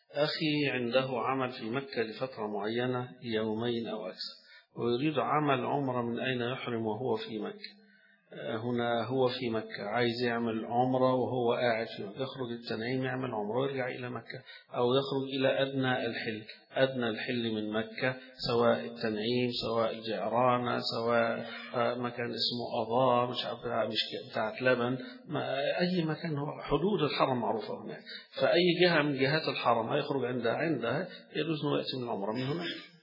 أخي عنده عمل في مكة لفترة معينة يومين أو أكثر ويريد عمل عمرة من أين يحرم وهو في مكة هنا هو في مكة عايز يعمل عمرة وهو قاعد في مكة يخرج التنعيم يعمل عمرة ويرجع إلى مكة أو يخرج إلى أدنى الحل أدنى الحل من مكة سواء التنعيم سواء الجعرانة سواء مكان اسمه أضاء مش مش بتاعت لبن أي مكان هو حدود الحرم معروفة هناك فأي جهة من جهات الحرم هيخرج عندها عندها يجوز أنه يأتي من العمرة من هناك